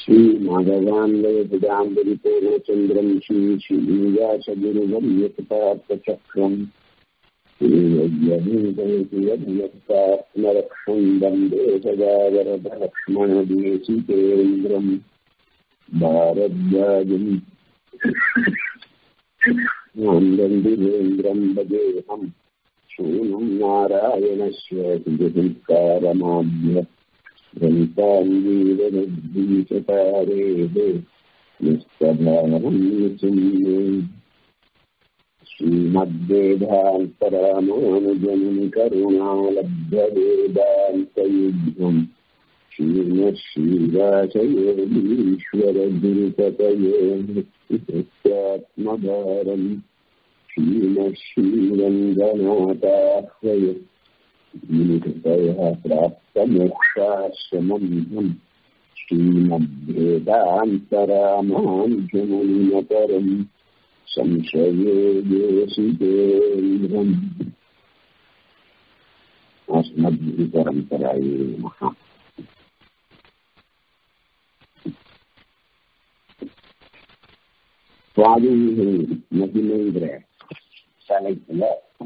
श्रीमाधवान्वयपुजाम्बरिपूर्णचन्द्रम् श्रीश्रीनिवासगुरुवर्यकृतार्थचक्रम् श्रीयज्ञात्मरक्षम् वन्दे सदावरदलक्ष्मणदेशिकेन्द्रम् भारद्वाजम् नन्दन्दिवेन्द्रम् भजेऽहम् शूनम् नारायणस्य हिन्दुकारमाभ्य ग्रन्थाङ्गीरनिर्दीचतारेः निस्तभावम् चिन्ये श्रीमद्वेदान्तरामानुजम् करुणालब्धवेदान्तयुग्मम् श्रीमश्रीवासयोगीश्वरगुरुपतये मृत्युकृत्यात्मभारम् श्रीमश्रीरङ्गनाथाह्वय कृपया प्राप्तमोक्षाश्रमम् श्रीमद्वेदान्तरामानुजमुनिमपरम् संशये योषितेन्द्रम् अस्मद्गुरुपरम्परायै नमः சுவாமிகள் மகிமைங்கிற தலைப்புல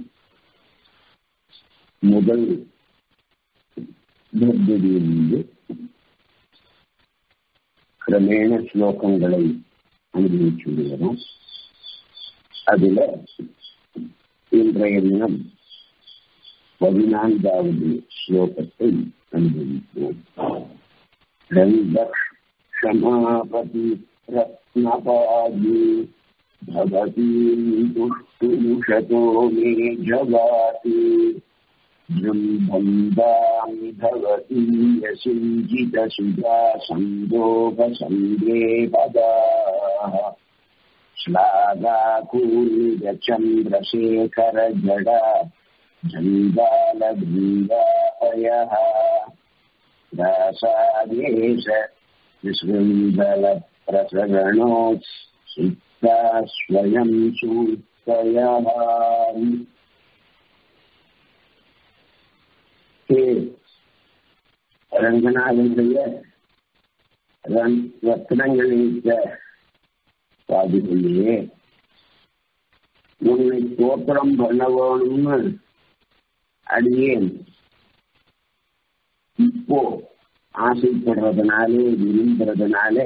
முதல் பக்தியிலிருந்து கிரமேண ஸ்லோகங்களை அனுபவிச்சு விடுகிறோம் அதுல இன்றைய தினம் பதினான்காவது ஸ்லோகத்தை அனுபவிப்போம் க்ஷமாபதி रत्नपादी भवतीं दुष्टुषतो मे जगाति जृम्बन्दामि भवती यसिञ्जितसुजा सन्दोपसङ्गे पदाः श्लाघाकूलिगचन्द्रशेखरजडा जङ्गालभृङ्गापयः दासादेश विशृङ्गल प्रसरणोत्सिक्ता स्वयं सूक्तयः ரங்கநாதனுடைய ரத்னங்களித்த பாதிகளிலே உன்னை தோற்றம் பண்ண வேணும்னு அடியேன் இப்போ ஆசைப்படுறதுனாலே விரும்புறதுனாலே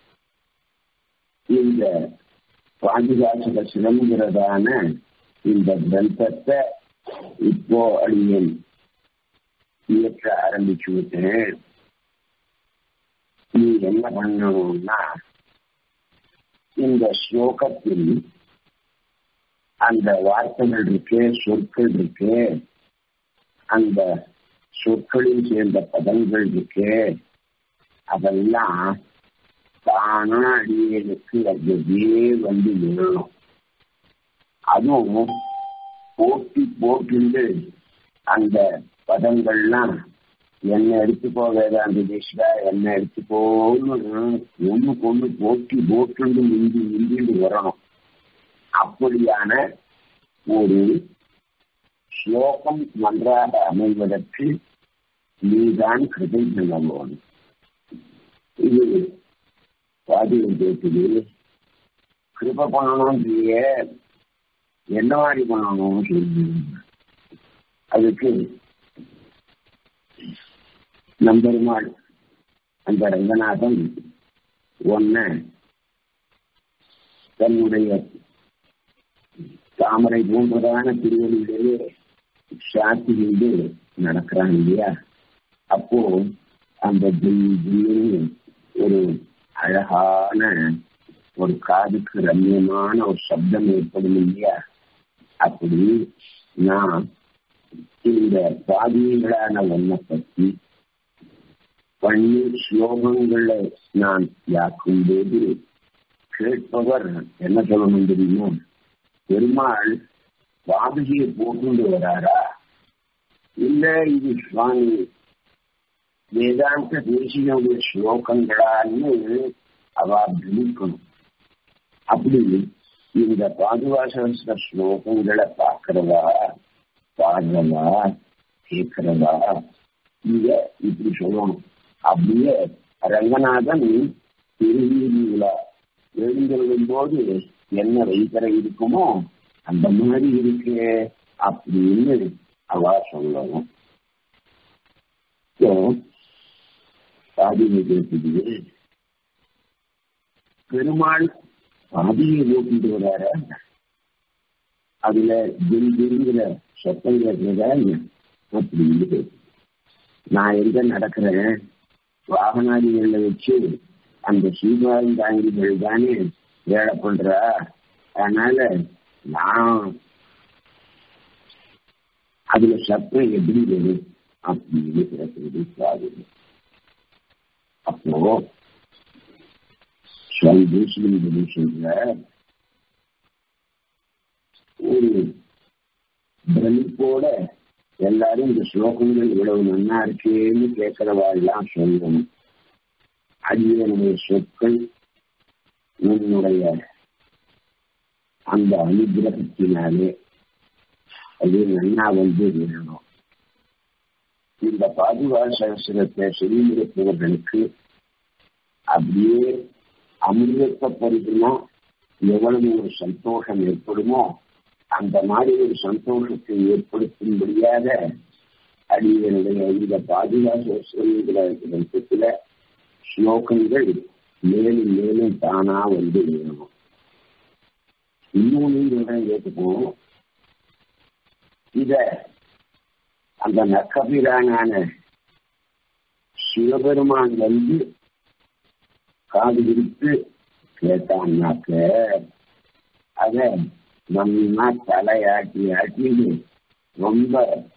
இந்த பாதுகாசக சிலம்புகிறதான இந்த கிரந்தத்தை இப்போ அடியேன் இயற்ற ஆரம்பிச்சு விட்டேன் நீ என்ன பண்ணணும்னா இந்த ஸ்லோகத்தில் அந்த வார்த்தைகள் இருக்கு சொற்கள் இருக்கு அந்த சொற்களில் சேர்ந்த பதங்கள் இருக்கு அதெல்லாம் தானா அடியனுக்கு அப்படியே வந்து விழணும் அதுவும் போட்டி போட்டு அந்த பதங்கள்லாம் என்ன எடுத்துக்கோ வேதாந்த தேசிகா என்ன எடுத்துக்கோன்னு ஒண்ணுக்கு ஒண்ணு போட்டி போட்டு மிந்தி மிந்திண்டு வரணும் அப்படியான ஒரு ஸ்லோகம் நன்றாக அமைவதற்கு நீதான் கிருதை பண்ண இது பாதிகள் கேட்குது கிருப பண்ணணும் என்ன மாதிரி பண்ணணும் சொல்லி அதுக்கு நம்பெருமாள் அந்த ரங்கநாதன் ஒன்ன தன்னுடைய தாமரை போன்றதான திருவள்ளிலேயே சாத்தி கொண்டு நடக்கிறான் இல்லையா அப்போ அந்த ஒரு அழகான ஒரு காதுக்கு ரம்யமான ஒரு சப்தம் ஏற்படும் இல்லையா அப்படி நான் இந்த பாதியங்களான ஒன்றை பற்றி பண்ணி ஸ்லோகங்களை நான் யாக்கும் போது கேட்பவர் என்ன சொல்லணும் தெரியுமா பெருமாள் பாதுகையை போட்டு வராரா இல்ல இது சுவாமி வேதாந்த தேசியனுடைய ஸ்லோகங்களான்னு அவ பிரமிக்கணும் அப்படி இந்த பாதுகாச ஸ்லோகங்களை பார்க்கிறவா பாடுறவா கேட்கிறவா இத இப்படி சொல்லணும் அப்படியே ரங்கநாதன் திருவீதியில எழுந்திருக்கும் போது என்ன வைத்தரை இருக்குமோ அந்த மாதிரி இருக்கு அப்படின்னு அவ சொல்லணும் பாதியை கேட்குது பெருமாள் பாதியை ஓட்டிட்டு வரார அதுல தில் தில்ங்கிற சத்தம் கேட்கிறதா அப்படின்னு நான் எங்க நடக்கிறேன் வாகனாதிகளை வச்சு அந்த சீபாரம் தாங்கிகள் தானே வேலை பண்றா அதனால நான் அதுல சத்தம் எப்படி வரும் அப்படின்னு கேட்கறது காது அப்போ சுவாமி தேசியம் சொல்ற ஒரு பிரமிப்போட எல்லாரும் இந்த ஸ்லோகங்கள் இவ்வளவு நன்னா இருக்கேன்னு கேட்கிறவா எல்லாம் சொல்லணும் அடியனுடைய சொற்கள் உன்னுடைய அந்த அனுகிரகத்தினாலே அது நன்னா வந்து விழணும் இந்த பாதுகா சகசிரத்தை செய்திருப்பவர்களுக்கு அப்படியே அமிர்தத்தை பருகுனா எவ்வளவு ஒரு சந்தோஷம் ஏற்படுமோ அந்த மாதிரி ஒரு சந்தோஷத்தை ஏற்படுத்தும்படியாக அடியனுடைய இந்த பாதுகாப்பு கிரந்தத்துல ஸ்லோகங்கள் மேலும் மேலும் தானா வந்து வேணும் இன்னொன்னு சொல்றேன் கேட்டுப்போம் இத அந்த நக்கபிரானான சிவபெருமான் வந்து காது விரித்து கேட்டான்னாக்க அத நம்ம தலையாட்டி ஆட்டி ரொம்ப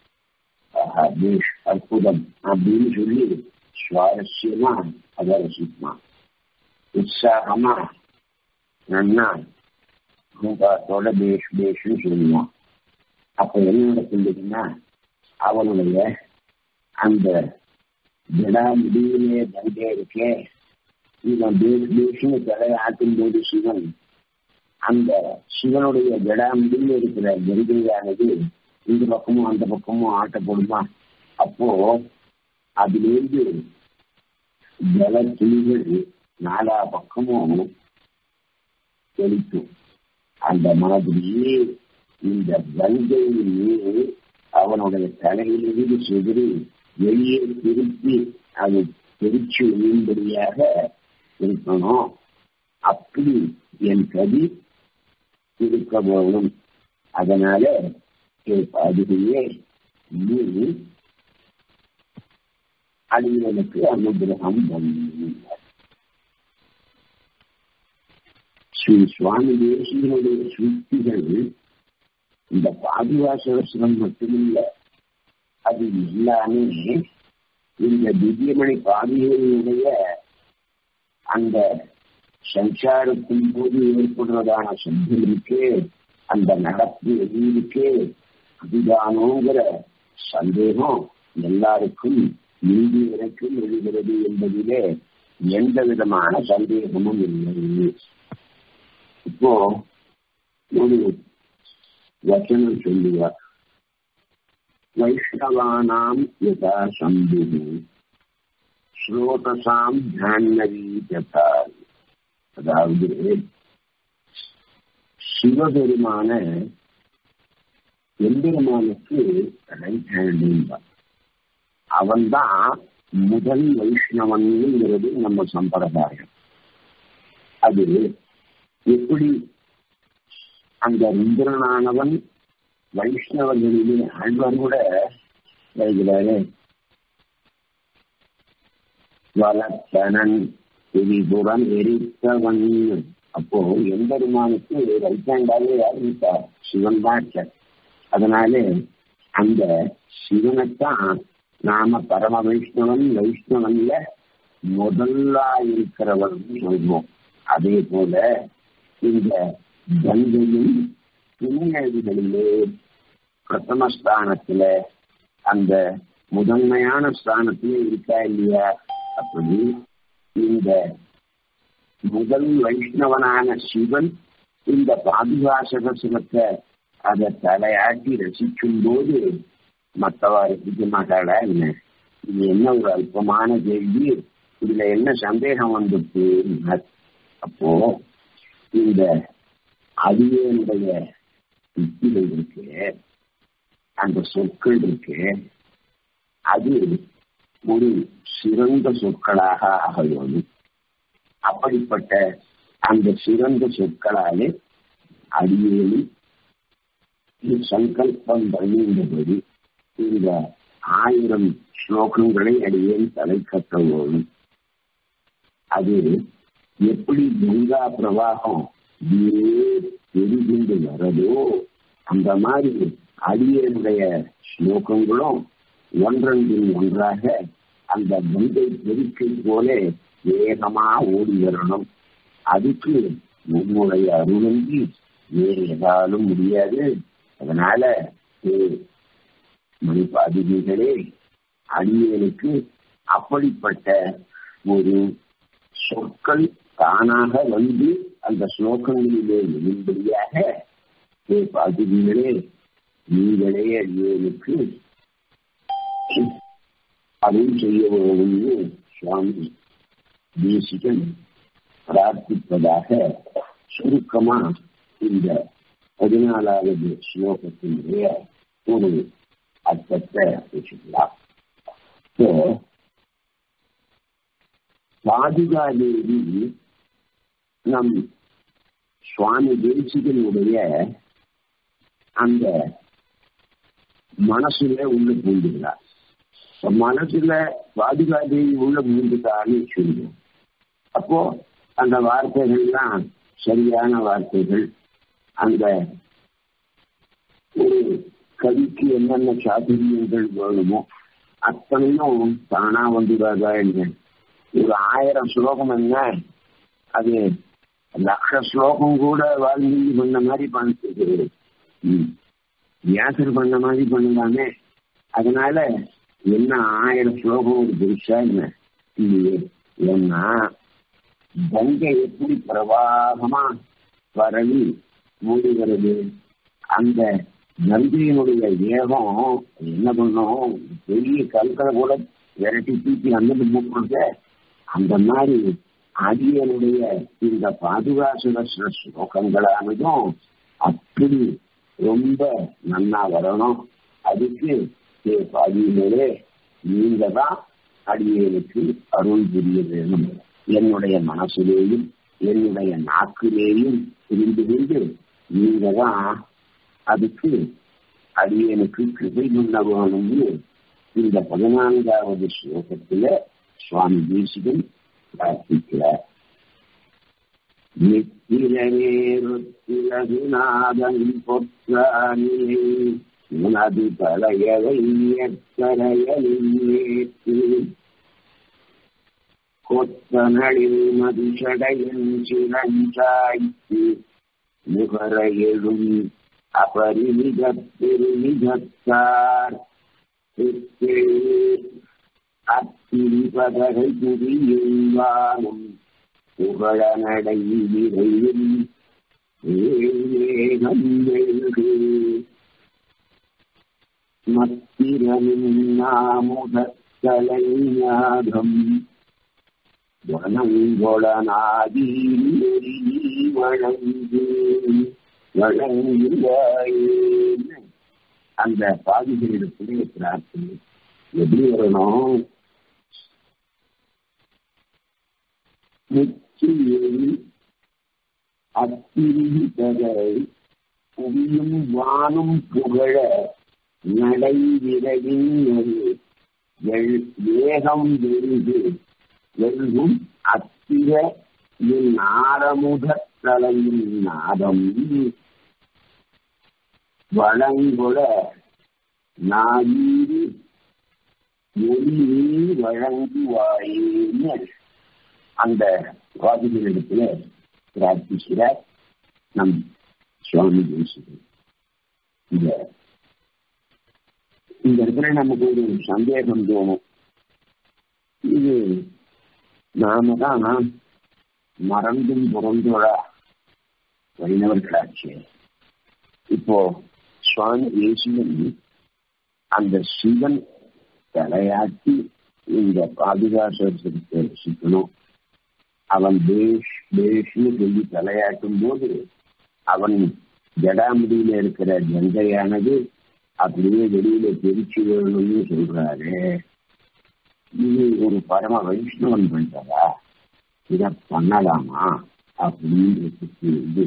அற்புதம் அப்படின்னு சொல்லி சுவாரஸ்யமா அதை ரசிப்பான் உற்சாகமா நன்னா பூங்காத்தோட பேஷ் பேஷ்னு சொல்லுவான் அப்ப என்ன நடக்குதுன்னா அவனுடைய அந்த ஜடா முடிவிலே தண்டே இருக்கே இவன் பேஷ் பேஷ்னு தலையை ஆட்டும் போது சிவன் அந்த சிவனுடைய ஜடா முடிவில் இருக்கிற கரிகையானது இந்த பக்கமும் அந்த பக்கமும் ஆட்டப்படுமா அப்போ அதிலிருந்து ஜல துளிகள் நாலா பக்கமும் தெளிக்கும் அந்த மாதிரியே இந்த கங்கையின் நீர் அவனுடைய தலையிலிருந்து சிதறி வெளியே திருப்பி அது திருச்சி விழும்படியாக இருக்கணும் அப்படி என் கதி இருக்க வேணும் அதனால அதுகையே நீ அடியனுக்கு அனுகிரகம் பண்ணும் ஸ்ரீ சுவாமி தேசியனுடைய சுத்திகள் இந்த பாதுகாசவசனம் மட்டுமில்ல அது எல்லாமே இந்த திவ்யமணி பாதிகளுடைய அந்த சஞ்சாரத்தின் போது ஏற்படுறதான சந்தனுக்கு அந்த நடப்பு எதிர்க்கு அதுதானோங்கிற சந்தேகம் எல்லாருக்கும் நீதி வரைக்கும் எழுகிறது என்பதிலே எந்த விதமான சந்தேகமும் இல்லை இப்போ ஒரு வச்சனம் சொல்லுவார் வைஷ்ணவானாம் யதா சம்பு ஸ்ரோதசாம் ஜான்னவி யதா அதாவது சிவபெருமான எம்பெருமானுக்கு ரைட் ஹேண்ட் அவன்தான் முதல் வைஷ்ணவன்ங்கிறது நம்ம சம்பிரதாயம் அது எப்படி அந்த ருந்திரனானவன் வைஷ்ணவர்களிலே ஆழ்வார் கூட வருகிறாரு வளத்தனன் திரிபுரம் எரித்தவன் அப்போ எம்பெருமானுக்கு ரைட்டாண்டாவே அறிவித்தார் சிவன் தான் அதனால அந்த சிவனைத்தான் நாம பரம வைஷ்ணவன் வைஷ்ணவன்ல முதல்லா இருக்கிறவன் சொல்வோம் அதே போல இந்த கங்கையும் துணையழிகளிலே பிரதம ஸ்தானத்துல அந்த முதன்மையான ஸ்தானத்துல இருக்கா இல்லையா அப்படி இந்த முதல் வைஷ்ணவனான சிவன் இந்த பாதுகாசக சிவத்தை அதை தலையாட்டி ரசிக்கும் போது மற்றவா ரசிக்க மாட்டாளா என்ன இது என்ன ஒரு அல்பமான கேள்வி இதுல என்ன சந்தேகம் வந்துட்டு அப்போ இந்த அடியனுடைய யுக்திகள் இருக்கு அந்த சொற்கள் இருக்கு அது ஒரு சிறந்த சொற்களாக ஆக வேணும் அப்படிப்பட்ட அந்த சிறந்த சொற்களாலே அடியேனும் சங்கல்பம் பண்ணியிருந்தபடி இந்த ஆயிரம் ஸ்லோகங்களை அடியேன் தலை கட்ட வேணும் அது எப்படி கங்கா பிரவாகம் பெருகிண்டு வரதோ அந்த மாதிரி அடியனுடைய ஸ்லோகங்களும் ஒன்றன் ஒன்றாக அந்த கங்கை பெருக்கை போல வேகமா ஓடி வரணும் அதுக்கு உன்னுடைய அருளங்கி வேறு எதாலும் முடியாது அதனால மணிப்பாதிகளே அடியனுக்கு அப்படிப்பட்ட ஒரு சொற்கள் தானாக வந்து அந்த ஸ்லோகங்களிலே எழும்படியாக பாதிகளே நீங்களே அடியனுக்கு அருள் செய்ய வேணும்னு சுவாமி தேசிகன் பிரார்த்திப்பதாக சுருக்கமா இந்த பதினாலாவது ஸ்லோகத்தினுடைய ஒரு அர்த்தத்தை வச்சுக்கலாம் பாதுகாதேவி நம் சுவாமி தேசிகனுடைய அந்த மனசுல உள்ள பூந்துகிறார் மனசுல பாதுகாதேவி உள்ள பூந்துட்டான்னு சொல்லுவோம் அப்போ அந்த வார்த்தைகள்லாம் சரியான வார்த்தைகள் அந்த ஒரு கவிக்கு என்னென்ன சாதுரியங்கள் வேணுமோ அத்தனையும் தானா வந்துடாதா என்ன ஒரு ஆயிரம் ஸ்லோகம் என்ன அது லட்ச ஸ்லோகம் கூட வால்மீகி பண்ண மாதிரி பண்ணிட்டு வியாசர் பண்ண மாதிரி பண்ணலாமே அதனால என்ன ஆயிரம் ஸ்லோகம் ஒரு பெருசா என்ன இல்லையே ஏன்னா கங்கை எப்படி பிரவாகமா பரவி மூடுகிறது அந்த கங்கையினுடைய வேகம் என்ன பண்ணும் பெரிய கல்களை கூட விரட்டி தூக்கி அங்கிட்டு போட்டு அந்த மாதிரி அடியனுடைய இந்த பாதுகாசுர ஸ்லோகங்களானதும் அப்படி ரொம்ப நன்னா வரணும் அதுக்கு பாதியிலே நீங்க தான் அடியனுக்கு அருள் புரிய வேணும் என்னுடைய மனசிலேயும் என்னுடைய நாக்கிலேயும் இருந்து கொண்டு நீங்க தான் அதுக்கு அடியனுக்கு கிருபை பண்ண வேணும்னு இந்த பதினான்காவது ஸ்லோகத்துல சுவாமி தேசிகன் பிரார்த்திக்கிறார் நித்திரநேருத்திரகுநாதன் பொற்றானிலே உனது தலையவை எத்தரையேற்று கொத்தனளில் மதிஷடையின் சிறஞ்சாய்த்து முகர எழும் அபரிமித பெருமிதத்தார் அத்திரிபதகை புரியும் வானும் புகழ நடை விரைவில் ஏகம் வெல்கு மத்திரமின் நாமுதத்தலை ஞாகம் வனங்கொளனாதி வழங்கு வழங்குவாயே அந்த பாதிகளிடத்திலே பிரார்த்தனை எப்படி வரணும் நெற்றியில் அத்திரி தகை புவியும் வானும் புகழ நடை விரைவின் வேகம் வெறுகு வெல்கும் அத்திர என் ஆரமுத தலையின் நாதம் வளங்கொள நாயீரு ஒளி வழங்குவாயேன்னு அந்த வாதிகளிடத்துல பிரார்த்திக்கிறார் நம் சுவாமி தேசிகன் இந்த இந்த இடத்துல நமக்கு ஒரு சந்தேகம் தோணும் இது நாம தான் மறந்தும் புறந்தோழா வைணவர்களாச்சு இப்போ சுவாமி தேசிகன் அந்த சிவன் தலையாட்டி இந்த பாதுகாசத்தை ரசிக்கணும் அவன் பேஷ் பேஷ்னு சொல்லி தலையாட்டும் போது அவன் ஜடாமுடியில இருக்கிற கங்கையானது அப்படியே வெளியில தெரிச்சு வேணும்னு சொல்றாரு இது ஒரு பரம வைஷ்ணவன் பண்றதா இத பண்ணலாமா அப்படின்றதுக்கு இது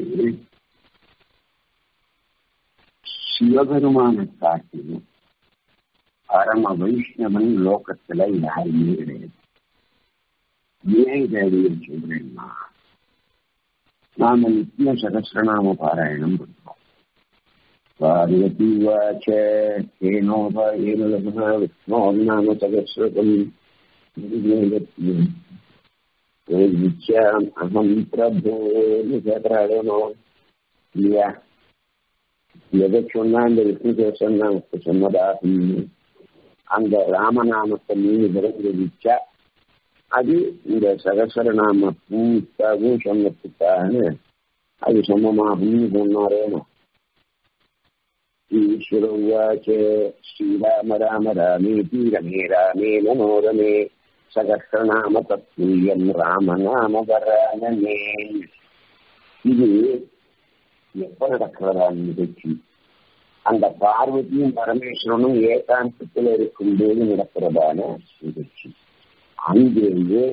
சிவபெருமான காட்டிலும் பரம வைஷ்ணவன் லோகத்துல யாருமே கிடையாது ஏன் இதை சொல்றேன்னா நாம நித்திய சகசிரநாம பாராயணம் பண்றோம் பார்வதி வாச்ச ஏனோபாயேன விஷ்ணோ நாம சகசிரகம் அகம் பிரபோன்னு கேட்கிறாடனோ இல்லையா எதை சொன்னா இந்த விஷ்ணு சகசிரநாமத்தை சொன்னதாகும் அந்த ராமநாமத்தை நீங்க விரைவிச்சா அது இந்த சகசரநாம பூமிக்காகவும் சொன்னதுக்காக அது சமமாகும்னு சொன்னாரேனோ ஈஸ்வர உவாச்ச ஸ்ரீராம ராம ராமேதி ரமே ராமே மனோரமே சகசிரநாம தத்துல்யம் ராமநாம வரானே இது எப்ப நடக்கிறதா நிகழ்ச்சி அந்த பார்வதியும் பரமேஸ்வரனும் ஏகாந்தத்தில் இருக்கும்போது நடக்கிறதான நிகழ்ச்சி அங்கேயே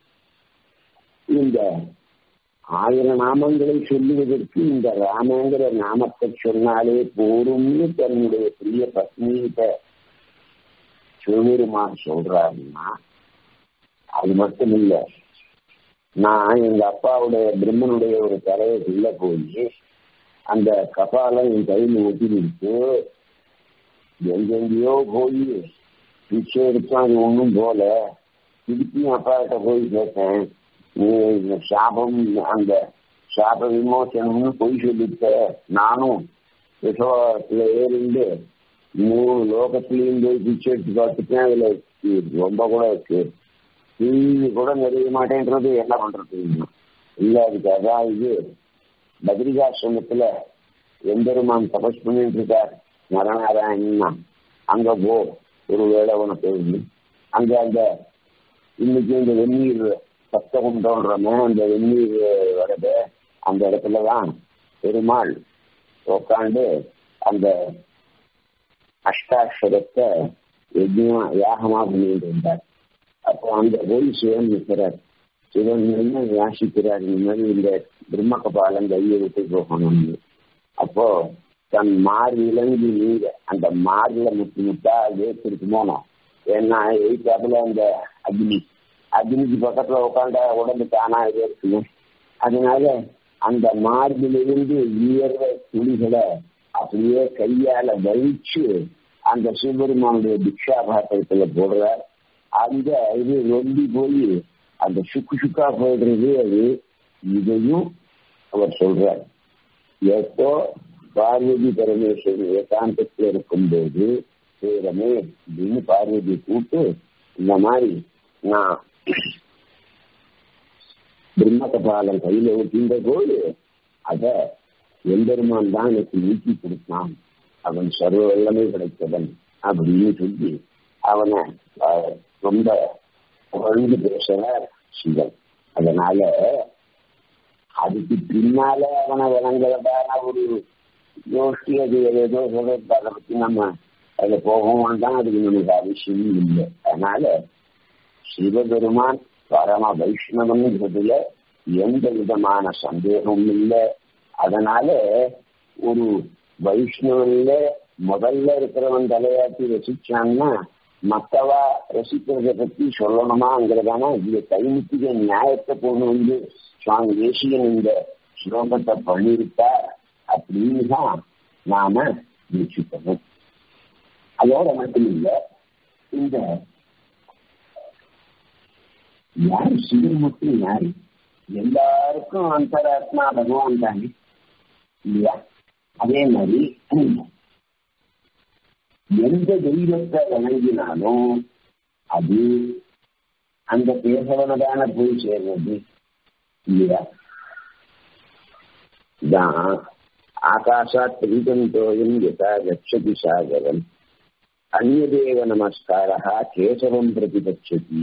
இந்த ஆயிரம் நாமங்களை சொல்லுவதற்கு இந்த ராமங்கிற நாமத்தை சொன்னாலே போரும்னு தன்னுடைய பிரிய பத்னிகிட்ட சிவபெருமான் சொல்றாருன்னா அது மட்டும் இல்ல நான் எங்க அப்பாவுடைய பிரம்மனுடைய ஒரு தலையக்குள்ள போய் அந்த கபாலம் என் கையில் ஒட்டிருக்கு எங்கெங்கேயோ போய் பிச்சை எடுத்தான் ஒன்றும் போல திருப்பியும் அப்பாட்ட போய் கேட்டேன் நீ சாபம் அந்த சாப விமோசனம்னு பொய் சொல்லிட்ட நானும் யசோத்துல ஏறிண்டு மூணு லோகத்திலையும் போய் பிச்சை எடுத்து பார்த்துட்டேன் அதுல ரொம்ப கூட இருக்கு டிவி கூட நிறைய மாட்டேன்றது என்ன பண்றது இல்ல அதுக்கு அதான் இது பத்ரிகாசிரமத்துல எம்பெருமான் தபஸ் பண்ணிட்டு இருக்கார் நரநாராயணா அங்க போ ஒரு வேளை உனக்கு அங்க அந்த இன்னைக்கு இந்த வெந்நீர் சப்தகுண்டோன்றமே அந்த வெந்நீர் வரது அந்த இடத்துலதான் பெருமாள் உட்காந்து அந்த அஷ்டாட்சரத்தை யஜ்யமா யாகமா பண்ணிட்டு இருந்தார் அப்போ அங்க போய் சிவன் நிற்கிறார் சிவன் என்ன யாசிக்கிறார் இந்த மாதிரி இந்த பிரம்ம கபாலம் கையை விட்டு போகணும்னு அப்போ தன் மார் இலங்கி நீங்க அந்த மார்ல முத்து முத்தா வேத்திருக்குமோனோ ஏன்னா எய்தாப்புல அந்த அக்னி அக்னிக்கு பக்கத்துல உட்காந்தா உடம்பு தானா இது இருக்குங்க அதனால அந்த மார்பிலிருந்து உயர்வ துளிகளை அப்படியே கையால வலிச்சு அந்த சிவபெருமானுடைய திக்ஷா பாத்திரத்துல போடுறார் அந்த இது ரொம்பி போய் அந்த சுக்கு சுக்கா போயிடுறது அது இதையும் அவர் சொல்றார் எப்போ பார்வதி பரமேஸ்வரன் ஏகாந்தத்தில் இருக்கும்போது சேரமே அப்படின்னு பார்வதி கூப்பிட்டு இந்த மாதிரி நான் பிரம்ம கபாலம் கையில ஊட்டின்ற போது அத எம்பெருமான் தான் எனக்கு நீக்கி கொடுத்தான் அவன் சர்வ வல்லமை கிடைத்தவன் அப்படின்னு சொல்லி அவனை ரொம்ப புகழ்ந்து பேசுறார் சிவன் அதனால அதுக்கு பின்னால அவனை விளங்குறதான ஒரு யோசி அது ஏதோ சொல்றது அதை பத்தி நம்ம அதுல போகவும் தான் அதுக்கு நமக்கு அவசியம் இல்லை அதனால சிவபெருமான் பரம வைஷ்ணவன்கிறதுல எந்த விதமான சந்தேகமும் இல்லை அதனால ஒரு வைஷ்ணவன்ல முதல்ல இருக்கிறவன் தலையாட்டி ரசிச்சான்னா மத்தவா ரசிக்கிறத பத்தி சொல்லணுமாங்கிறதான இந்த கைமுத்திக நியாயத்தை கொண்டு வந்து சுவாமி தேசியன் இந்த ஸ்லோகத்தை பண்ணியிருக்கார் அப்படின்னு தான் நாம நிச்சயிக்கணும் அதோட மட்டும் இல்ல இந்த யாரு சிவன் மட்டும் யாரு எல்லாருக்கும் அந்தராத்மா பகவான் தானே இல்லையா அதே மாதிரி எந்த தெய்வத்தை வணங்கினாலும் அது அந்த பேசவனதான போய் சேர்றது இல்லையா தான் ஆகாஷாத் பிரீதம் தோயம் யதா கச்சதி சாகரம் அந்நதேவ நமஸ்காரா கேசவம் பிரதிபட்சதி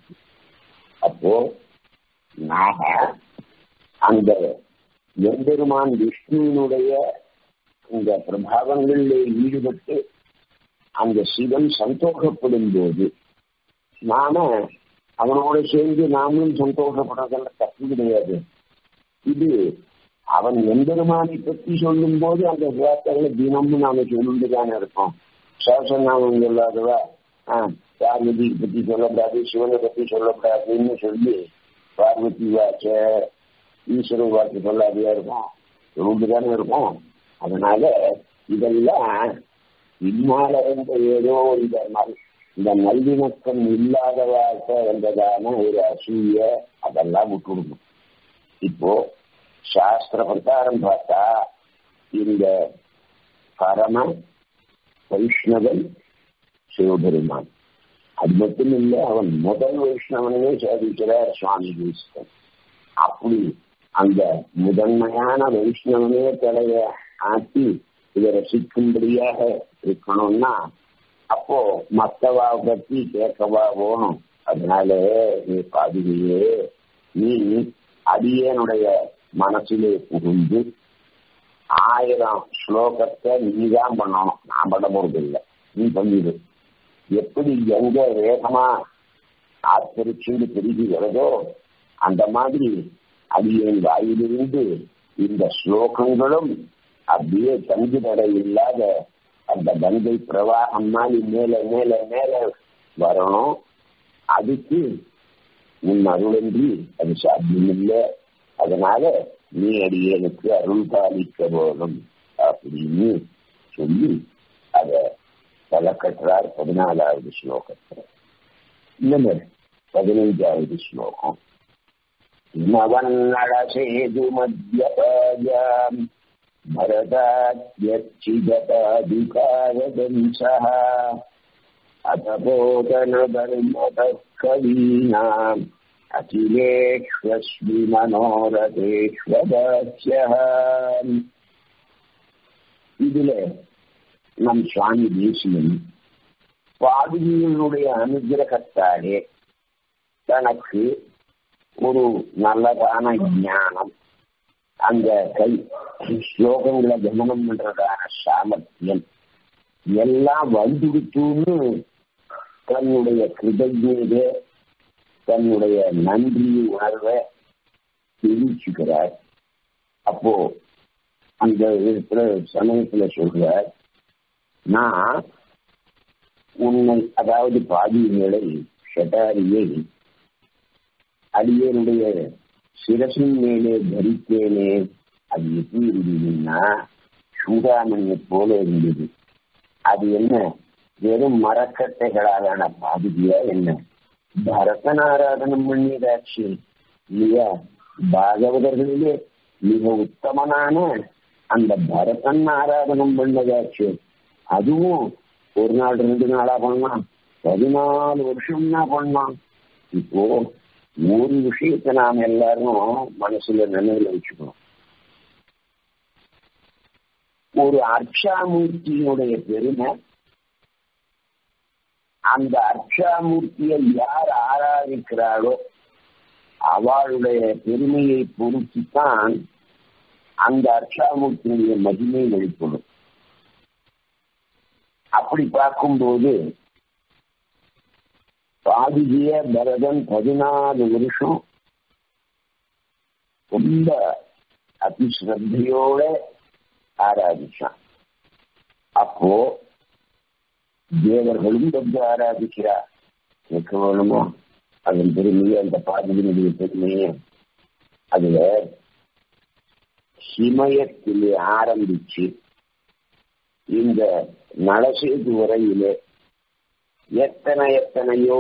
அப்போ நாக அந்த எம்பெருமான் விஷ்ணுவினுடைய இந்த பிரபாவங்களிலே ஈடுபட்டு அந்த சிவன் சந்தோஷப்படும் போது நாம அவனோட சேர்ந்து நாமளும் சந்தோஷப்படுறதெல்லாம் தப்பு கிடையாது இது அவன் எம்பெருமானை பற்றி சொல்லும் போது அந்த வார்த்தைகளை தினமும் நாம சொல்லிட்டு தானே இருக்கோம் சாசநாமம் சொல்லாதவா பார்வதி பத்தி சொல்லக்கூடாது சிவனை பத்தி சொல்லக்கூடாதுன்னு சொல்லி பார்வதி வாச்ச ஈஸ்வரன் வாக்கு சொல்லாதையா இருக்கும் சொல்லிட்டு தானே இருக்கும் அதனால இதெல்லாம் பின்னால இருந்த ஏதோ இந்த இந்த நல்லிணக்கம் இல்லாத வார்த்தை என்பதான ஒரு அசூய அதெல்லாம் விட்டுடணும் இப்போ சாஸ்திர பிரகாரம் பார்த்தா இந்த பரம வைஷ்ணவன் சிவபெருமான் அது மட்டும் இல்ல அவன் முதல் வைஷ்ணவனையே சாதிக்கிறார் சுவாமி தேசிகன் அப்படி அந்த முதன்மையான வைஷ்ணவனே தலைய ஆட்டி இதை ரசிக்கும்படியாக இருக்கணும்னா அப்போ மத்தவா பத்தி கேட்கவா போகணும் அதனால நீ பாதிரியே நீ அடியனுடைய மனசிலே புகுந்து ஆயிரம் ஸ்லோகத்தை நீ தான் பண்ணணும் நான் பண்ண போறது இல்லை நீ பண்ணிடு எப்படி எங்க வேகமா ஆச்சரிச்சுண்டு பெருகிறதோ அந்த மாதிரி அடியன் வாயிலிருந்து இந்த ஸ்லோகங்களும் அப்படியே தங்கு தடை இல்லாத அந்த கங்கை பிரவாகம் மாதிரி மேல மேல மேல வரணும் அதுக்கு உன் அருளன்றி அது சாத்தியம் இல்லை அதனால நீ அடியனுக்கு அருள் பாலிக்க போதும் அப்படின்னு சொல்லி அத தலக்கட்டுறார் பதினாலாவது ஸ்லோகத்தில் இன்னும் பதினைஞ்சாவது ஸ்லோகம் நவன்னடசேது மத்தியபாயாம் भरताद्यच्चिगताधिकारदंसः अतपोतनधर्मतः कवीनाम् अखिलेष्वस्मि मनोरथेष्वदास्यः இதுல நம் சுவாமி தேசியன் பாதுகையினுடைய அனுகிரகத்தாலே தனக்கு ஒரு நல்லதான ஞானம் அந்த கை ஸ்லோகங்களை கவனம் பண்றதான சாமர்த்தியம் எல்லாம் வந்துடுத்துன்னு தன்னுடைய கிருதஜ்ஞத தன்னுடைய நன்றி உணர்வை தெரிவிச்சுக்கிறார் அப்போ அந்த இருக்கிற சமயத்துல சொல்றார் நான் உன்னை அதாவது பாதிகளை ஷட்டாரியை அடியனுடைய சிரசின் மேலே தரித்தேனே அது எப்படி இருந்ததுன்னா சூடாமணியை போல இருந்தது அது என்ன வெறும் மரக்கட்டைகளாலான பாதுகியா என்ன பரதன் ஆராதனம் பண்ணியதாச்சு இல்லையா பாகவதர்களிலே மிக உத்தமனான அந்த பரதன் ஆராதனம் பண்ணதாச்சு அதுவும் ஒரு நாள் ரெண்டு நாளா பண்ணலாம் பதினாலு வருஷம்னா பண்ணலாம் இப்போ ஒரு விஷயத்தை நாம் எல்லாரும் மனசுல நினைவுல வச்சுக்கணும் ஒரு அர்ச்சாமூர்த்தியினுடைய பெருமை அந்த அர்ச்சாமூர்த்தியை யார் ஆராதிக்கிறாளோ அவளுடைய பெருமையை பொறுத்துத்தான் அந்த அர்ச்சாமூர்த்தியினுடைய மகிமை வெளிப்படும் அப்படி பார்க்கும்போது பாதிகிய பரதன் பதினாலு வருஷம் ரொம்ப அதிஸ்ரத்தையோட ஆராதிச்சான் அப்போ தேவர்களும் வந்து ஆராதிக்கிறார் கேட்க வேணுமோ அதன் பெருமையை அந்த பாதியினுடைய பெருமையை அதுல சிமயத்திலே ஆரம்பிச்சு இந்த நலசேது வரையிலே எத்தனை எத்தனையோ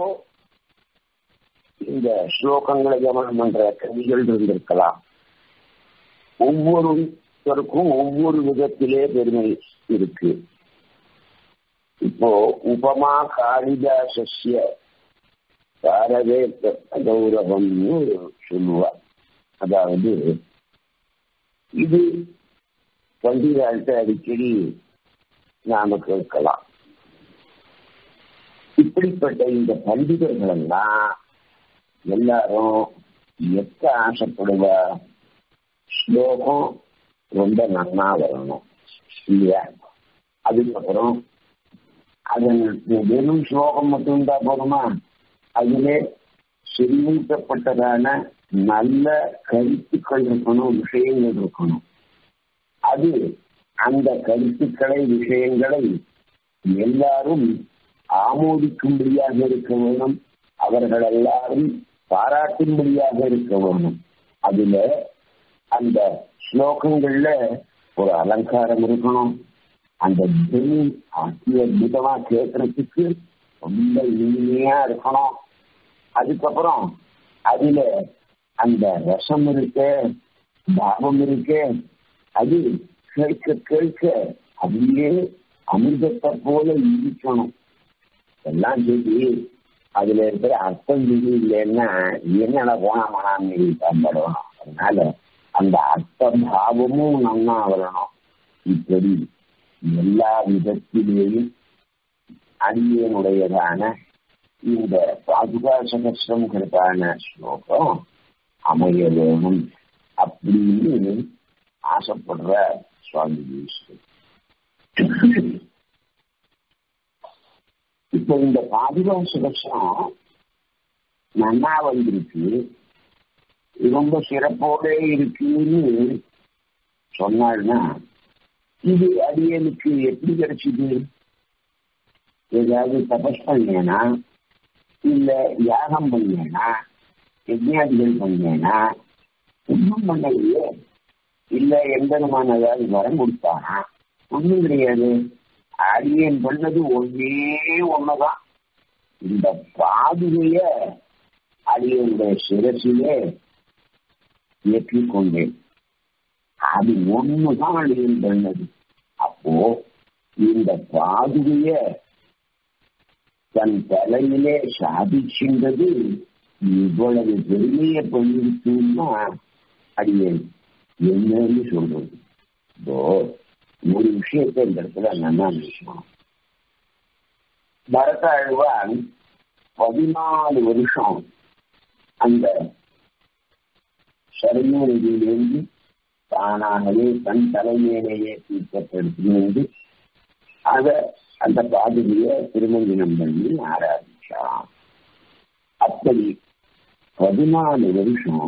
இந்த ஸ்லோகங்களை கவனம் பண்ற கவிகள் இருந்திருக்கலாம் ஒவ்வொருத்தருக்கும் ஒவ்வொரு விதத்திலே பெருமை இருக்கு இப்போ உபமா காளிதாசஸ்ய பாரதே கௌரவம்னு சொல்லுவா அதாவது இது பண்டிகால்கிட்ட அடிக்கடி நாம கேட்கலாம் இப்படிப்பட்ட இந்த பண்டிதர்கள் எல்லாம் எல்லாரும் எத்த ஆசைப்படுவா ஸ்லோகம் ரொம்ப நன்னா வரணும் இல்லையா அதுக்கப்புறம் அதன் வெறும் ஸ்லோகம் மட்டும் இருந்தா போதுமா அதிலே செறிவூட்டப்பட்டதான நல்ல கருத்துக்கள் இருக்கணும் விஷயங்கள் இருக்கணும் அது அந்த கருத்துக்களை விஷயங்களை எல்லாரும் ஆமோதிக்கும்படியாக இருக்க வேணும் அவர்கள் எல்லாரும் பாராட்டும்படியாக இருக்க வேணும் அதுல அந்த ஸ்லோகங்கள்ல ஒரு அலங்காரம் இருக்கணும் அந்த துணி அதி அற்புதமா கேட்கறதுக்கு ரொம்ப இனிமையா இருக்கணும் அதுக்கப்புறம் அதுல அந்த ரசம் இருக்கு பாவம் இருக்கு அது கேட்க கேட்க அப்படியே அமிர்தத்தை போல இருக்கணும் எல்லாம் சரி அதுல இருக்கிற அர்த்தம் இல்லைன்னா என்னென்ன போனாமனான்னு பயன்படணும் அதனால அந்த அர்த்த பாவமும் நன்னா வரணும் இப்படி எல்லா விதத்திலேயும் அடியனுடையதான இந்த பாதுகா சகசிரங்கிறதான ஸ்லோகம் அமைய வேணும் அப்படின்னு ஆசைப்படுற சுவாமி இப்ப இந்த பாதுகா சுகசம் நன்னா வந்திருக்கு ரொம்ப சிறப்போட இருக்குன்னு சொன்னாள்னா இது அடியனுக்கு எப்படி கிடைச்சது ஏதாவது தபஸ் பண்ணேனா இல்ல யாகம் பண்ணேனா யஜ்ஞாதிகள் பண்ணேனா ஒன்றும் பண்ணலையே இல்ல எந்த விதமான ஏதாவது வரம் கொடுத்தானா ஒண்ணும் கிடையாது அடியன் பண்ணது ஒன்னே ஒண்ணுதான் இந்த பாதுகைய அடியனுடைய சிரசிலே ஏற்றிக் கொண்டேன் அது ஒண்ணுதான் அடியன் பண்ணது அப்போ இந்த பாதுகைய தன் தலையிலே சாதிக்கின்றது இவ்வளவு பெருமையை பண்ணிருக்குன்னா அடியேன் என்னன்னு சொல்றது இதோ ஒரு விஷயத்தை இந்த இடத்துல நல்லா நினைக்கணும் பரதாழ்வான் பதினாலு வருஷம் அந்த சரயூ நதியிலிருந்து தானாகவே தன் தலைமையிலேயே தீர்க்கப்படுத்தினது அத அந்த பாதுகைய திருமஞ்சனம் பண்ணி ஆராதிச்சான் அப்படி பதினாலு வருஷம்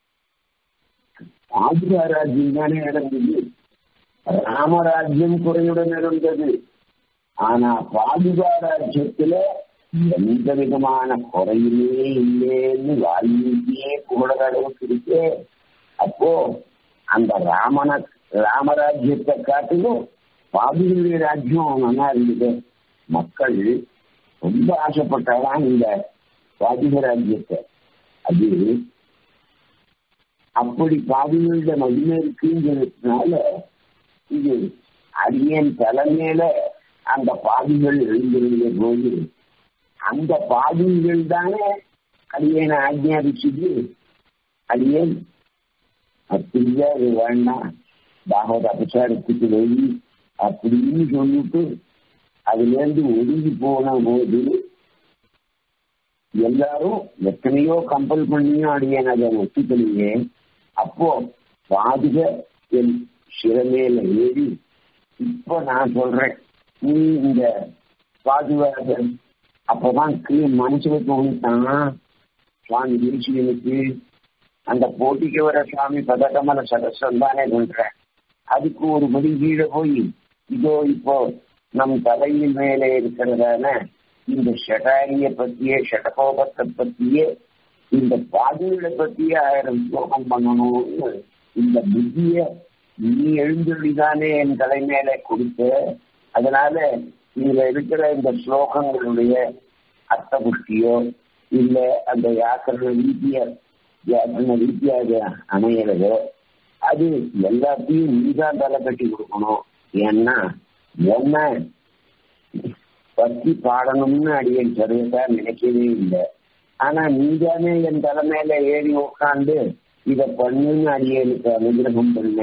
பாதுகா ராஜ்யம் தானே நடந்தது ராமராஜ்யம் குறையுடன் இருந்தது ஆனா பாதுகா ராஜ்யத்துல எந்த விதமான குறையுமே இல்லைன்னு வால்மீகியே புகழ அளவுக்கு இருக்கு அப்போ அந்த ராமன ராமராஜ்யத்தை காட்டிலும் பாதுகளுடைய ராஜ்யம் நல்லா இருந்தது மக்கள் ரொம்ப ஆசைப்பட்டாதான் இந்த பாதுக ராஜ்யத்தை அது அப்படி பாதுகளுடைய மகிமை இருக்குங்கிறதுனால இது அடியன் தலைமையில அந்த பாதிகள் எழுந்திருந்த போது அந்த பாதிகள் தானே அடியனை ஆஜ்ஞாபிச்சது அடியன் அப்படியா அது வேண்டாம் பாகவத அபசாரத்துக்கு வெளி அப்படின்னு சொல்லிட்டு அதுல இருந்து ஒதுங்கி போன போது எல்லாரும் எத்தனையோ கம்பல் பண்ணியும் அடியேன் அதை ஒத்துக்கலையே அப்போ பாதுக என் சிறமேல ஏறி இப்ப நான் சொல்றேன் நீ இந்த பாதுகாத அப்பதான் மனசுல தோணித்தான் சுவாமி தேசியனுக்கு அந்த போட்டிக்கு வர சுவாமி பதக்கமல சதஸ்வம் தானே பண்றேன் அதுக்கு ஒரு படி கீழே போய் இதோ இப்போ நம் தலையின் மேலே இருக்கிறதான இந்த ஷடாரிய பத்தியே ஷடகோபத்தை பத்தியே இந்த பாதுகளை பத்தியே ஆயிரம் ஸ்லோகம் பண்ணணும்னு இந்த புத்திய நீ எழுந்தொழிதானே என் தலை மேலே கொடுத்த அதனால இதுல இருக்கிற இந்த ஸ்லோகங்களுடைய அர்த்த புஷ்டியோ இல்ல அந்த யாக்கரண ரீதிய யாக்கரண ரீதியாக அமையிறதோ அது எல்லாத்தையும் நீதான் தலை கட்டி கொடுக்கணும் ஏன்னா என்ன பத்தி பாடணும்னு அடியன் சர்வதா நினைக்கவே இல்லை ஆனா நீதானே என் தலைமையில ஏறி உட்காந்து இத பண்ணுன்னு அடியனுக்கு அனுகிரகம் பண்ண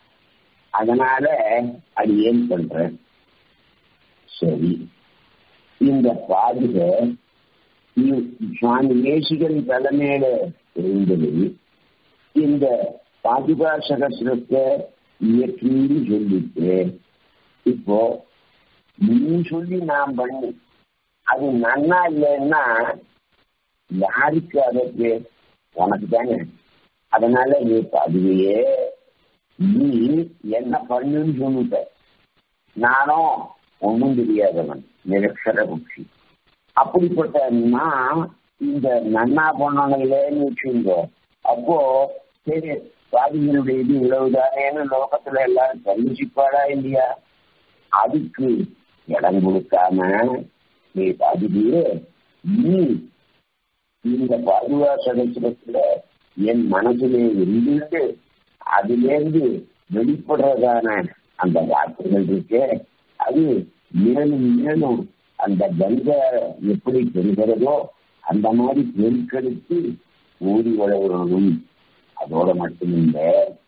அதனால அடியேன் பண்றேன் சரி இந்த பாதுகை சுவாமி தேசிகன் தலைமையில இருந்தது இந்த பாதுகா சகசிரத்தை இயற்றின்னு சொல்லிட்டு இப்போ நீ சொல்லி நான் பண்ணு அது நன்னா இல்லைன்னா யாருக்கு அதற்கு உனக்கு தானே அதனால நீ அதுவே நீ என்ன பண்ணுன்னு சொல்லிட்ட நானும் ஒன்றும் தெரியாதவன் நிரக்ஷர குச்சி அப்படிப்பட்ட நான் இந்த நன்னா பண்ணலைன்னு வச்சுங்க அப்போ சரி சுவாதிகளுடைய இது இவ்வளவுதானேன்னு லோகத்துல எல்லாரும் தெரிஞ்சுப்பாடா இல்லையா அதுக்கு இடம் கொடுக்காம நீ அதுவே நீ இந்த பாதுகா சகசிரத்துல என் மனசுலே இருந்துட்டு அதிலேருந்து வெளிப்படுறதான அந்த வார்த்தைகள் இருக்கே அது மேலும் மேலும் அந்த கங்கை எப்படி பெறுகிறதோ அந்த மாதிரி பெருக்கெடுத்து ஊறி வளரணும் அதோட மட்டுமில்லை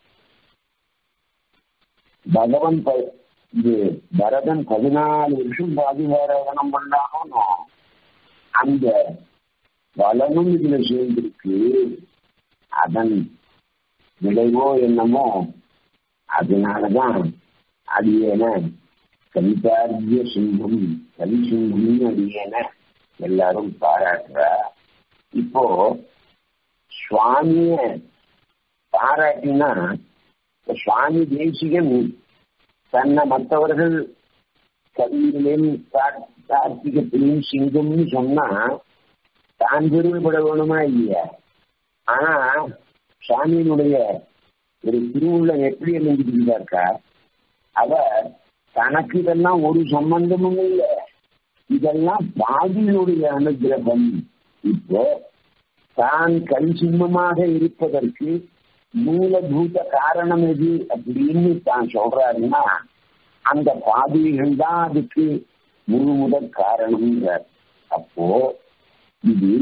பகவன் இது பரதன் பதினாலு வருஷம் பாதுகாரணம் பண்ணாலும் அந்த பலனும் இதுல சேர்ந்திருக்கு அதன் விளைவோ என்னமோ அதனாலதான் அடியேன கவிதார்ஜிய சிங்கம் கவி சிங்கம்னு அடியேன எல்லாரும் பாராட்டுறா இப்போ சுவாமிய பாராட்டினா சுவாமி தேசிகன் தன்னை மற்றவர்கள் கவியிலும் கார்த்திகத்திலையும் சிங்கம்னு சொன்னா தான் பெருமைப்பட வேணுமா இல்லையா ஆனா சுவாமியினுடைய ஒரு திருவுள்ளம் எப்படி எழுந்திருந்தார்க்கா அவர் தனக்கு இதெல்லாம் ஒரு சம்பந்தமும் இல்லை இதெல்லாம் பாதியினுடைய அனுகிரகம் இப்போ தான் கண் சிம்மமாக இருப்பதற்கு மூலபூத காரணம் எது அப்படின்னு தான் சொல்றாருன்னா அந்த பாதிகள் தான் அதுக்கு முழு முதல் காரணம்ங்கிறார் அப்போ இது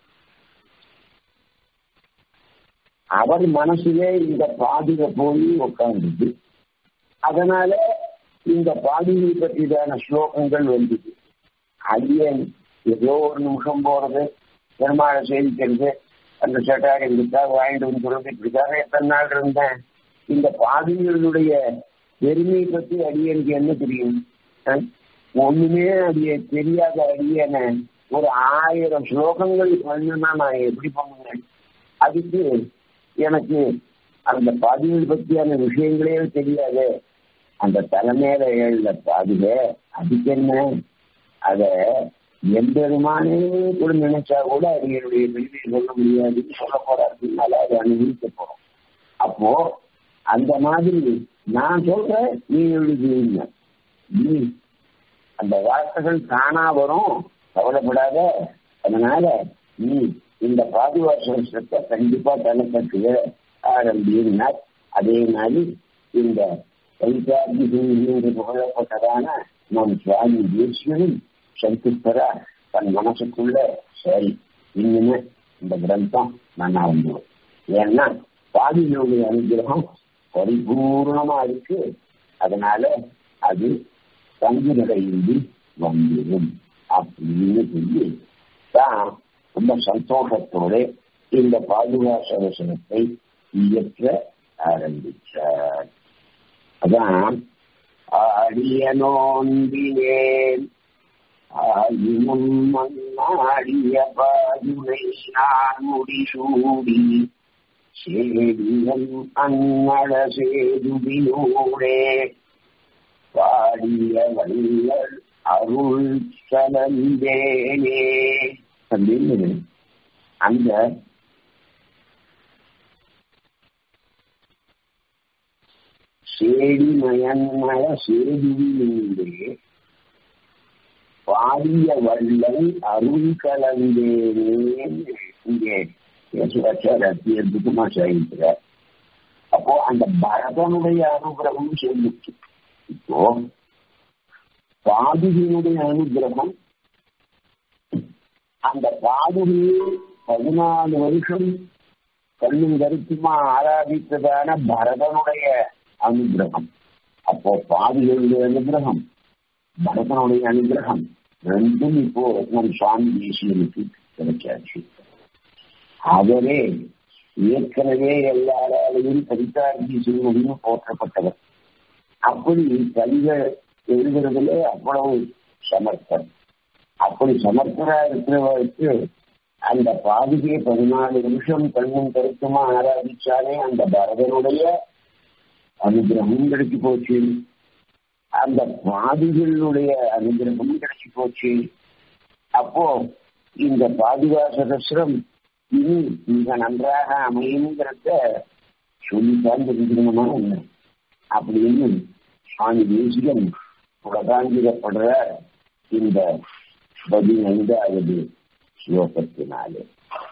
அவர் மனசுலே இந்த பாதிக போய் உட்கார்ந்தது அதனால இந்த பாதிகை பற்றிதான ஸ்லோகங்கள் வந்தது அடியன் ஏதோ ஒரு நிமிஷம் போறது பெருமாளை சேவிக்கிறது அந்த சட்டாரி இருக்கா வாங்கிட்டு வந்து சொல்லிட்டு இருக்காரு எத்தனை நாள் இருந்தேன் இந்த பாதிகளுடைய பெருமையை பத்தி அடியனுக்கு என்ன தெரியும் ஒண்ணுமே அடிய தெரியாத அடியன ஒரு ஆயிரம் ஸ்லோகங்கள் பண்ணுனா நான் எப்படி பண்ணுவேன் அதுக்கு எனக்கு அந்த பாதிகள் பற்றியான விஷயங்களே தெரியாது அந்த தலைமையில ஏழுல பாதிக அதுக்கு என்ன அத எம்பெருமானே கூட நினைச்சா கூட அடியனுடைய பெருமையை சொல்ல முடியாதுன்னு சொல்ல போறாருனால அதை அனுபவிக்க போறோம் அப்போ அந்த மாதிரி நான் சொல்றேன் நீ எழுதுவீங்க நீ அந்த வார்த்தைகள் தானா வரும் கவலைப்படாத அதனால நீ இந்த பாதுகாப்பு கண்டிப்பா தலைப்பட்டுக ஆரம்பினார் அதே மாதிரி இந்த வைசாகி என்று புகழப்பட்டதான நம் சுவாமி தேசியனும் சந்திப்பரா தன் மனசுக்குள்ள சரி இன்னுமே இந்த கிரந்தம் நல்லா வந்துடும் ஏன்னா பாதிகளுடைய அனுகிரகம் பரிபூர்ணமா இருக்கு அதனால அது தங்கு நிலையின்றி வந்துடும் அப்படின்னு சொல்லி தான் ரொம்ப சந்தோஷத்தோட இந்த பாதுகா சதசனத்தை இயற்ற ஆரம்பிச்சார் அதான் ஆடிய நோன்பினேன் ஆயினும் மண்ணாடிய பாதுனை நான் முடிசூடி சேடியம் அன்னட சேதுவினூரே பாடிய வல்லல் அருள் சலந்தேனே அப்படின்னு அந்த சேடிமயன்மய சேதுவினூரே பாடிய வள்ளல் அருள் கலந்தேனே இங்கே யேசுவாச்சார் அத்தி அற்புதமா சாதிக்கிறார் அப்போ அந்த பரதனுடைய அனுகிரகம் சொல்லிச்சு இப்போ பாதுகையினுடைய அனுகிரகம் அந்த பாதுகையை பதினாலு வருஷம் கண்ணும் கருத்துமா ஆராதித்ததான பரதனுடைய அனுகிரகம் அப்போ பாதுகையுடைய அனுகிரகம் பரதனுடைய அனுகிரகம் ரெண்டும் இப்போ நம் சுவாமி தேசியனுக்கு கிடைச்சாச்சு அவரே ஏற்கனவே எல்லாராலையும் கவிதார்த்தி செய்வதையும் போற்றப்பட்டவர் அப்படி கவிதை எழுதுறதுல அவ்வளவு சமர்த்தம் அப்படி சமர்த்தரா இருக்கிறவருக்கு அந்த பாதுகையை பதினாலு நிமிஷம் கண்ணும் கருத்துமா ஆராதிச்சாலே அந்த பரதனுடைய அனுகிரகமும் கிடைச்சு போச்சு அந்த பாதிகளுடைய அனுகிரகமும் கிடைச்சு போச்சு அப்போ இந்த பாதுகா சகசிரம் இனி மிக நன்றாக அமையுங்கிறத சொல்லித்தான் தெரிஞ்சுக்கணுமா என்ன அப்படின்னு சுவாமி தேசிகன் புலகாஞ்சிடப்படுற இந்த பதினைந்தாவது ஸ்லோகத்தினாலே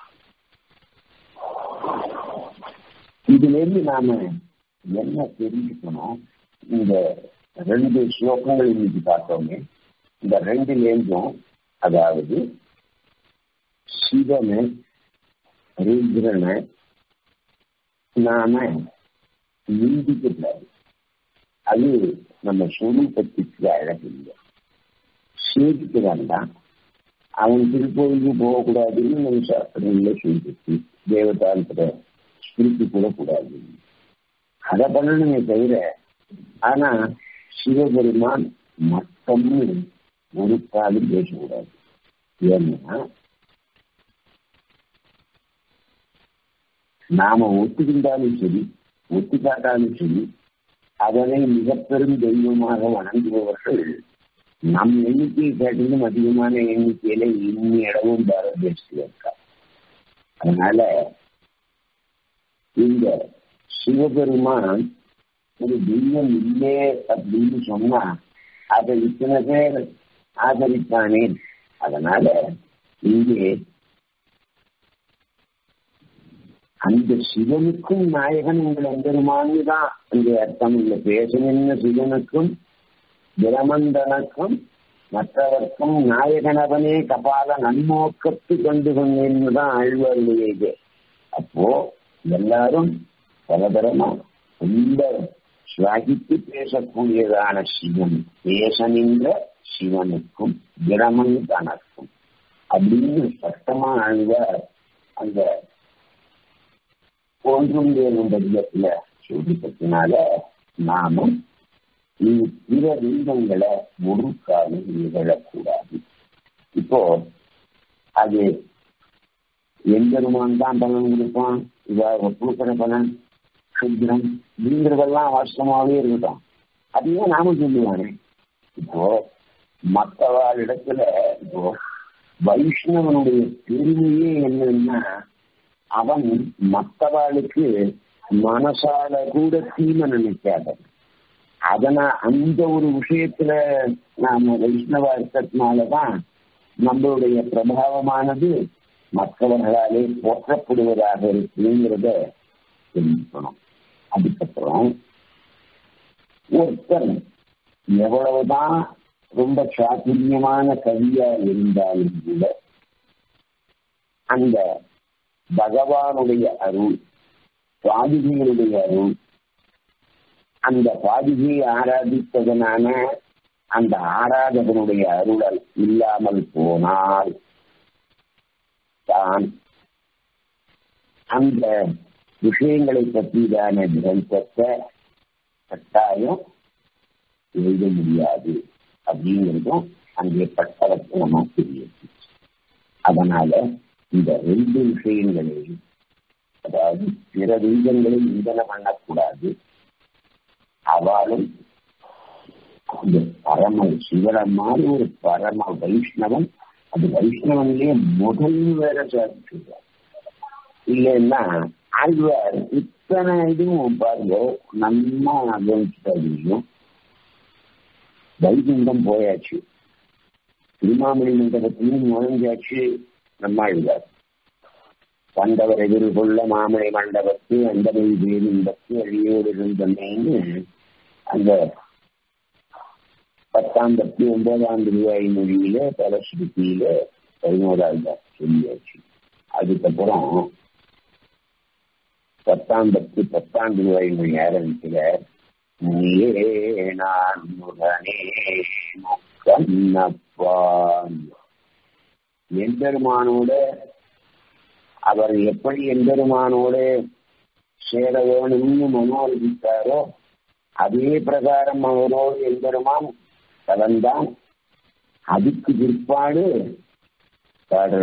இதுல இருந்து நாம என்ன தெரிஞ்சுக்கணும் இந்த ரெண்டு ஸ்லோகங்கள் இன்னைக்கு பார்த்தோமே இந்த ரெண்டுலேருந்தும் அதாவது சிவனை ருத்ரனை நாம நிந்திக்கூடாது அது நம்ம சொரூபத்துக்கு அழகில்லை சேர்த்துக்க வேண்டாம் அவன் திருக்கோயிலுக்கு போகக்கூடாதுன்னு நம்ம சாஸ்திரங்கள சொல்லிட்டு தேவதாந்திர ஸ்பிரிட்டு கூட கூடாது அதை பண்ணணுமே தவிர ஆனா சிவபெருமான் மட்டம்னு ஒரு காலம் பேசக்கூடாது ஏன்னா நாம ஒத்துக்கின்றாலும் சரி ஒத்துக்காட்டாலும் சரி அதனை மிக பெரும் தெய்வமாக வணங்குபவர்கள் நம் எண்ணிக்கையை காட்டிலும் அதிகமான எண்ணிக்கையில இன்னிடமும் பாரத தேசத்தில் இருக்கா அதனால இந்த சிவபெருமான் ஒரு தெய்வம் இல்லை அப்படின்னு சொன்னா அதை இத்தனை பேர் ஆதரித்தானே அதனால இங்கே அந்த சிவனுக்கும் நாயகன் உங்கள் எம்பெருமானு தான் அந்த அர்த்தம் இல்லை பேசணுన్న சிவனுக்கும் பிரமந்தனுக்கும் மற்றவர்க்கும் நாயகனவனே கபால நன்மோக்கத்து கண்டு கொண்டேன்னு தான் ஆழ்வாருடைய இது அப்போ எல்லாரும் பலதரமா ரொம்ப ஸ்வாகித்து பேசக்கூடியதான சிவன் பேசனின்ற சிவனுக்கும் பிரமன் தனக்கும் அப்படின்னு சட்டமா ஆழ்வார் அந்த ஒன்றும் வேணும் பதிலத்துல சொல்லிப்பட்டினால நாமும் பிற தெய்வங்களை ஒரு காலம் நிகழக்கூடாது இப்போ அது எம்பெருமான் தான் பலன் கொடுப்பான் இவ ஒப்புக்கண பலன் சுத்திரம் அப்படிங்கிறதெல்லாம் வாஸ்தமாவே இருக்கட்டும் அதையே நாமும் சொல்லுவானே இப்போ மற்றவாள் இடத்துல இப்போ வைஷ்ணவனுடைய பெருமையே என்னன்னா அவன் மற்றவாளுக்கு மனசால கூட தீமை நினைக்காதவன் அதனா அந்த ஒரு விஷயத்துல நாம வைஷ்ணவா இருக்கிறதுனாலதான் நம்மளுடைய பிரபாவமானது மற்றவர்களாலே போற்றப்படுவதாக இருக்குங்கிறத தெரிஞ்சுக்கணும் அதுக்கப்புறம் ஒருத்தன் எவ்வளவுதான் ரொம்ப சாத்துரியமான கவியா இருந்தாலும் கூட அந்த பகவானுடைய அருள் பாதிகையுடைய அருள் அந்த பாதிகையை ஆராதிப்பதனான அந்த ஆராதகனுடைய அருளல் இல்லாமல் போனால் தான் அந்த விஷயங்களை பற்றிதான கிரந்தத்தை கட்டாயம் எழுத முடியாது அப்படிங்கிறதும் அங்கே பட்டவர்க்கு நம்ம தெரியுது அதனால இந்த ரெண்டு விஷயங்களையும் அதாவது பிற தெய்வங்களை இந்தன பண்ணக்கூடாது அவளும் அந்த பரம சிவன மாதிரி ஒரு பரம வைஷ்ணவன் அது வைஷ்ணவன்லயே முதல் வேற சாதிச்சுருவார் இல்லைன்னா ஆழ்வார் இத்தனை இதுவும் பாருங்க நம்ம கவனிச்சுட்டாங்க வைகுண்டம் போயாச்சு திருமாமணி மண்டபத்திலும் நுழைஞ்சாச்சு நம்ம ஆழ்வார் பண்டவர் எதிர்கொள்ள மாமலை மண்டபத்து அந்தமை வேலின்பத்து அழியோடு இருந்தமைன்னு அந்த பத்தாம் பத்து ஒன்பதாம் ரூபாய் மொழியில பலஸ்ருதியில பதினோராவது சொல்லியாச்சு அதுக்கப்புறம் பத்தாம் பத்து பத்தாம் ரூபாய் மொழி ஆரம்பிக்கிற முனியே நான் முகனே மொக்க கண்ணப்பா எம்பெருமானோட அவர் எப்படி எம்பெருமானோட சேர வேணும்னு மனோரதித்தாரோ அதே பிரகாரம் அவரோடு எம்பெருமான் கலந்தான் அதுக்கு பிற்பாடு பாடுற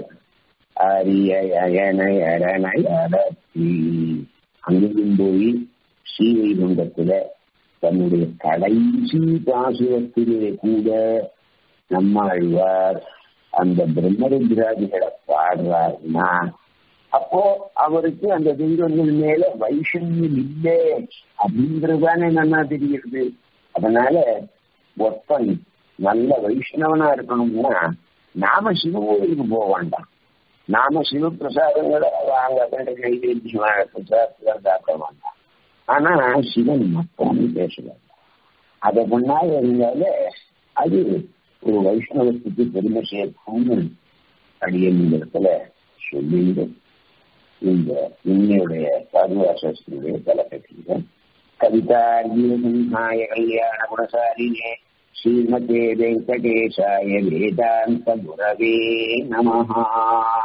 அரியனை அரணை அடத்தி அங்கேயும் போய் ஸ்ரீவைகுண்டத்துல தன்னுடைய கடைசி பாசுரத்திலே கூட நம்மாழ்வார் அந்த பிரம்மருத்ராதிகளை பாடுறாருன்னா அப்போ அவருக்கு அந்த தெய்வங்கள் மேல வைஷமியம் இல்லை அப்படின்றதுதானே நல்லா தெரிகிறது அதனால ஒருத்தன் நல்ல வைஷ்ணவனா இருக்கணும்னா நாம சிவகோயிலுக்கு போக வேண்டாம் நாம சிவபிரசாதங்களை அங்க நைவேத்தியமான பிரசாதத்துல சாப்பிட வேண்டாம் ஆனா சிவன் மத்தவங்க பேச வேண்டாம் அதை முன்னால இருந்தால அது ஒரு வைஷ்ணவத்துக்கு பெருமை சேர்க்கும்னு அடியன் இந்த இடத்துல சொல்லிட்டு இந்த இன்னையுடைய சாதுவாசனுடைய தலைப்பற்றிய கவிதார்ஜிய கல்யாண குணசாலினே ஸ்ரீமதே வெங்கடேசாய வேதாந்த குரவே நமஹா